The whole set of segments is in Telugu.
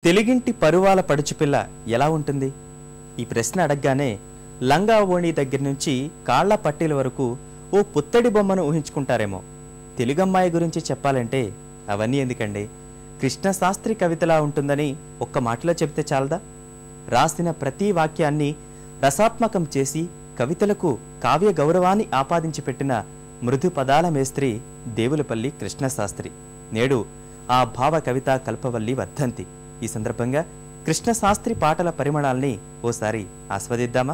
తెలుగింటి పరువాల పడుచుపిల్ల ఎలా ఉంటుంది ఈ ప్రశ్న అడగగానే లంగా ఓణి దగ్గర నుంచి కాళ్ల పట్టీల వరకు ఓ పుత్తడి బొమ్మను ఊహించుకుంటారేమో తెలుగమ్మాయి గురించి చెప్పాలంటే అవన్నీ ఎందుకండి కృష్ణశాస్త్రి కవితలా ఉంటుందని ఒక్క మాటలో చెప్తే చాలదా రాసిన ప్రతి వాక్యాన్ని రసాత్మకం చేసి కవితలకు కావ్య గౌరవాన్ని ఆపాదించి పెట్టిన మృదు పదాల మేస్త్రి దేవులపల్లి కృష్ణశాస్త్రి నేడు ఆ భావ కవిత కల్పవల్లి వర్ధంతి ఈ సందర్భంగా కృష్ణశాస్త్రి పాటల పరిమళాల్ని ఓసారి ఆస్వాదిద్దామా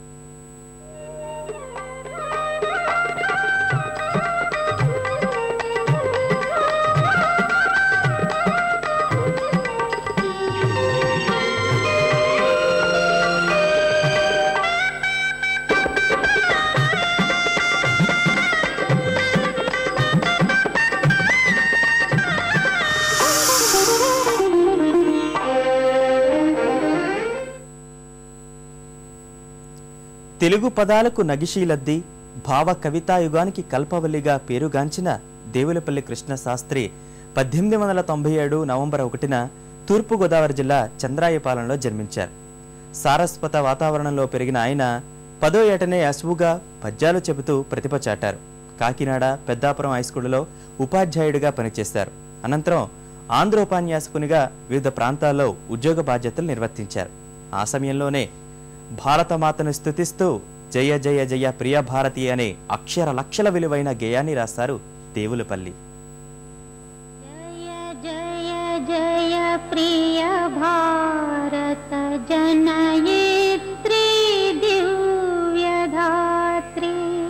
తెలుగు పదాలకు నగిశీలద్ది భావ కవితాయుగానికి కల్పవల్లిగా పేరుగాంచిన దేవులపల్లి కృష్ణ శాస్త్రి పద్దెనిమిది వందల తొంభై ఏడు నవంబర్ ఒకటిన తూర్పుగోదావరి జిల్లా చంద్రాయపాలెంలో జన్మించారు సారస్వత వాతావరణంలో పెరిగిన ఆయన పదో ఏటనే అసువుగా పద్యాలు చెబుతూ ప్రతిభ చాటారు కాకినాడ పెద్దాపురం హైస్కూలులో ఉపాధ్యాయుడిగా పనిచేశారు అనంతరం ఆంధ్రోపన్యాసకునిగా వివిధ ప్రాంతాల్లో ఉద్యోగ బాధ్యతలు నిర్వర్తించారు ఆ సమయంలోనే భారతమాతను స్తుతిస్తూ జయ జయ జయ ప్రియ భారతి అనే అక్షర లక్షల విలువైన గేయాన్ని రాశారు దేవులపల్లి जय जय जय प्रिय भारत जनयित्री दिव्यधात्री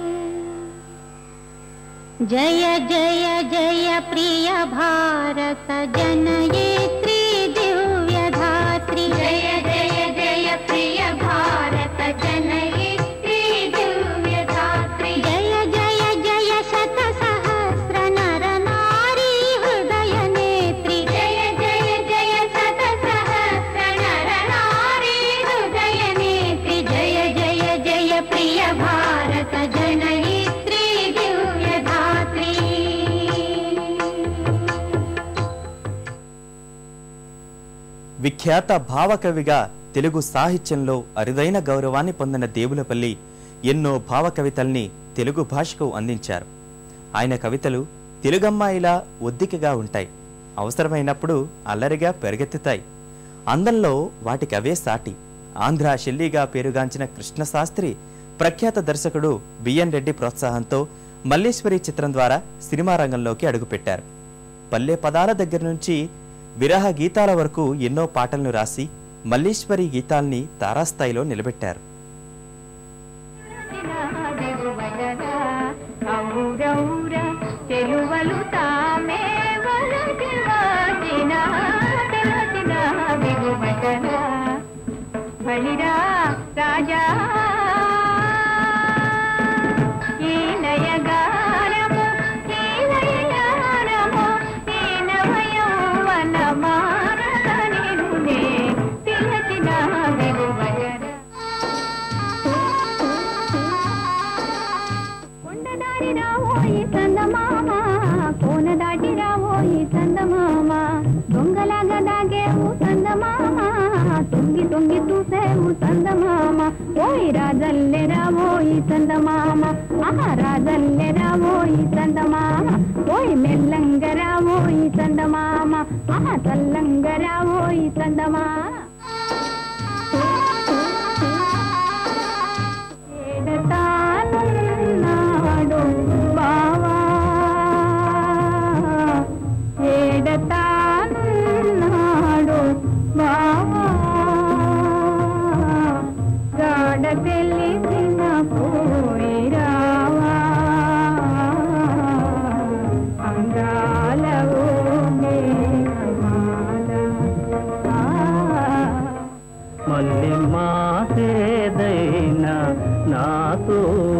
जय जय जय प्रिय भारत जनयित्री दिव्यधात्री जय जय जय प्रिय भारत जनयित्री दिव्यधात्री जय जय जय शत सहस्र नर नारी हृदय नेत्री जय जय जय शत सहस्र नर नारी हृदय नेत्री जय जय जय प्रिय भारत जनयित्री दिव्यधात्री విఖ్యాత భావకవిగా తెలుగు సాహిత్యంలో అరుదైన గౌరవాన్ని పొందిన దేవులపల్లి ఎన్నో భావ కవితల్ని తెలుగు భాషకు అందించారు ఆయన కవితలు తెలుగమ్మాయిలా ఒద్దికగా ఉంటాయి అవసరమైనప్పుడు అల్లరిగా పెరుగెత్తుతాయి అందంలో వాటికి అవే సాటి ఆంధ్ర షెల్లీగా పేరుగాంచిన కృష్ణశాస్త్రి ప్రఖ్యాత దర్శకుడు బిఎన్ రెడ్డి ప్రోత్సాహంతో మల్లేశ్వరి చిత్రం ద్వారా సినిమా రంగంలోకి అడుగుపెట్టారు పల్లె పదాల దగ్గర నుంచి విరహ గీతాల వరకు ఎన్నో పాటలను రాసి మల్లీశ్వరి గీతాల్ని తారాస్థాయిలో నిలబెట్టారు ఔరౌర చెలువలు తామే వరదివాసిన తెలసిన బిగుమటల బలిరా రాజా ఈ నయగారము ఈ నయగారము ఈ నవయౌవన మారకనిరునే పిలచిన బిగుమటల కొండ దాటి రావోయి చందమామ కోన దాటి రావోయి చందమామ దొంగలాగా దాగేవు చందమామ తొంగి తొంగి చూసేవు చందమామ ఓయ్ రాజల్లె రావోయి చందమామ ఆహా రాజల్లె రావోయి చందమామ ఓయ్ మెల్లంగ రావోయి చందమామ ఆహా చల్లంగ రావోయి చందమామ ఏడతానున్నాడు బావా ఏడతానున్నాడు బావా గాడ తెలిసిన పోయిరావా అంగాల మళ్ళీ మాసేదైనా నాతో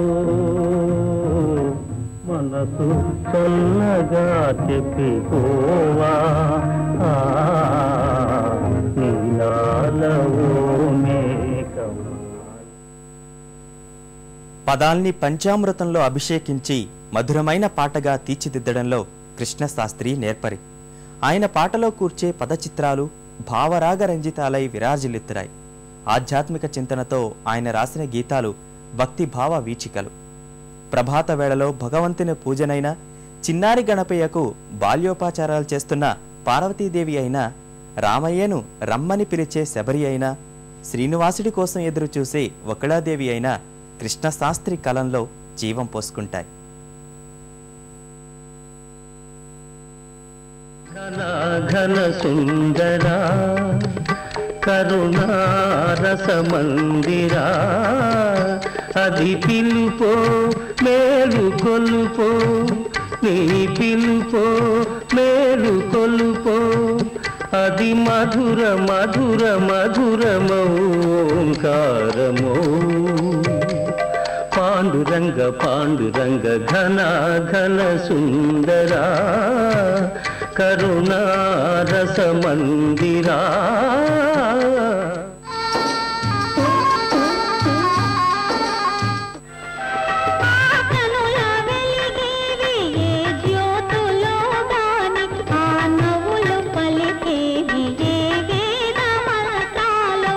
మనసు చల్లగా చెప్పిపోవా ఆ, నీలాలవో మేఘమా పదాల్ని పంచామృతంలో అభిషేకించి మధురమైన పాటగా తీర్చిదిద్దడంలో కృష్ణశాస్త్రి నేర్పరి ఆయన పాటలో కూర్చే పదచిత్రాలు భావరాగ రంజితాలై విరాజిల్లుతున్నాయి ఆధ్యాత్మిక చింతనతో ఆయన రాసిన గీతాలు భక్తి భావ వీచికలు ప్రభాత వేళలో భగవంతుని పూజనైన చిన్నారి గణపయ్యకు బాల్యోపాచారాలు చేస్తున్న పార్వతీదేవి అయినా రామయ్యను రమ్మని పిలిచే శబరి అయినా శ్రీనివాసుడి కోసం ఎదురు చూసే వకుళాదేవి అయినా కృష్ణశాస్త్రి కలంలో జీవం పోసుకుంటాయి ఘన ఘన సుందరా కరుణారస మందిరా అది పిలుపో మేలు కొలుపో నీ పిలుపో మేలు కొలుపో అది మధుర మధుర మధురమౌంకారమో పాండురంగ పాండురంగ ఘన ఘన సుందరా కరుణారస మందిరా కనుల వెలిగేవి ఏ జ్యోతులో గాని ఆ నవ్వులు పలికేవి ఏ వేద మంత్రాలో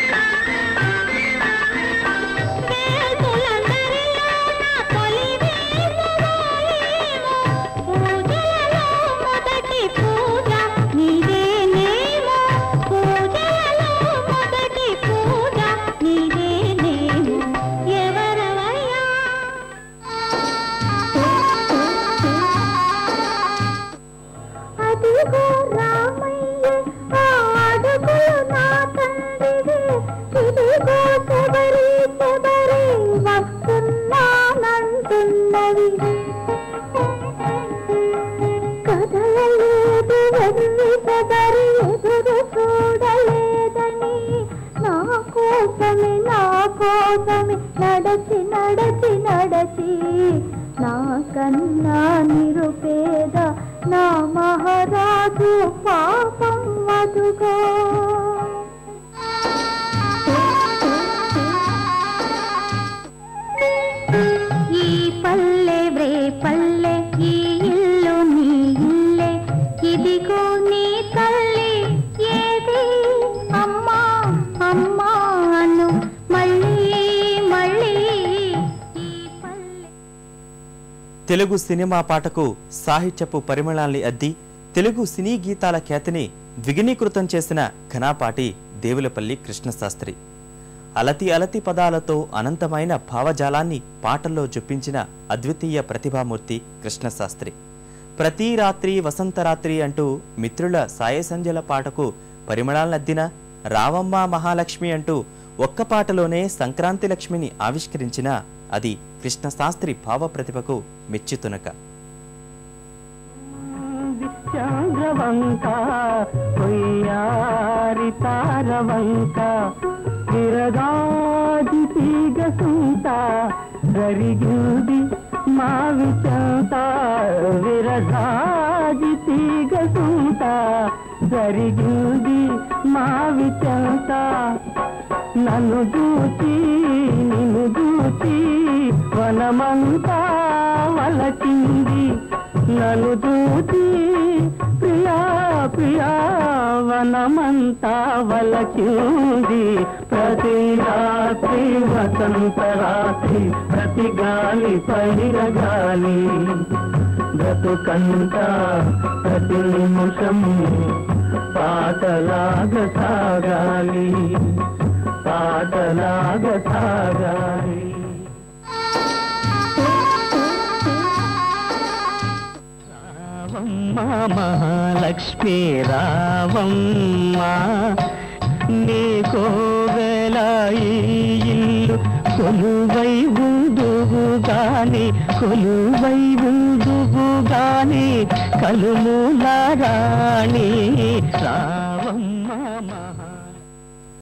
వేల్పులందరిలోన తొలి వేల్పువాయేమో పూజలలో మొదటి పూజ నీవేనేమో పూజలలో మొదటి పూజ నీవేనేమో ఎవరవయ్యా అదిగో రామయ్య ఆ అడుగులు నా తండ్రివి ఇదిగో శబరి శబరి వస్తున్నానంటున్నవి కదలలేదు వెర్రి శబరి ఎదురు చూడలేదని నా కోసమే నా కోసమే నడచి నడచి నడచి నా కన్నా నిరుపేద నా మహారాజు పాపం వదుగో ఈ పల్లె వ్రే పల్లె ఈ ఇల్లు నీ ఇల్లే ఇదిగో నీ తల్లి ఏది అమ్మా అమ్మా అను మళ్ళీ మళ్ళీ ఈ పల్లె తెలుగు సినిమా పాటకు సాహిత్యపు పరిమళాల్ని అద్ది తెలుగు సినీ గీతాల ఖ్యాతిని ద్విగుణీకృతం చేసిన ఘనాపాటి దేవులపల్లి కృష్ణశాస్త్రి అలతి అలతి పదాలతో అనంతమైన భావజాలాన్ని పాటల్లో జొప్పించిన అద్వితీయ ప్రతిభామూర్తి కృష్ణశాస్త్రి ప్రతి రాత్రి వసంతరాత్రి అంటూ మిత్రుల సాయసంజల పాటకు పరిమళాలనద్దిన రావమ్మ మహాలక్ష్మి అంటూ ఒక్క పాటలోనే సంక్రాంతి లక్ష్మిని ఆవిష్కరించిన అది కృష్ణశాస్త్రి భావ ప్రతిభకు మెచ్చుతునక చంద్రవంక కొయ్యారి తారవంక విరగాది తీగ సుంత జరిగింది మావి చంత విరగాది తీగ సుంత జరిగింది మావి చంత నన్ను చూచి నిన్ను చూచి వనమంతా వలచింది నన్ను చూచి ప్రియా ప్రియా వనమంతా వలచింది ప్రతి రాత్రి వసంత రాత్రి ప్రతి గాలి పైరగాలి బ్రతుకంత ప్రతి నిమిషం పాటలాగ సాగాలి పాటలాగ సాగాలి రావమ్మ మహాలక్ష్మి రావమ్మ నీ కోవెల ఈ ఇల్లు కొలువై ఉందువు గాని కొలువై ఉందువు గాని కలుముల రాణి రా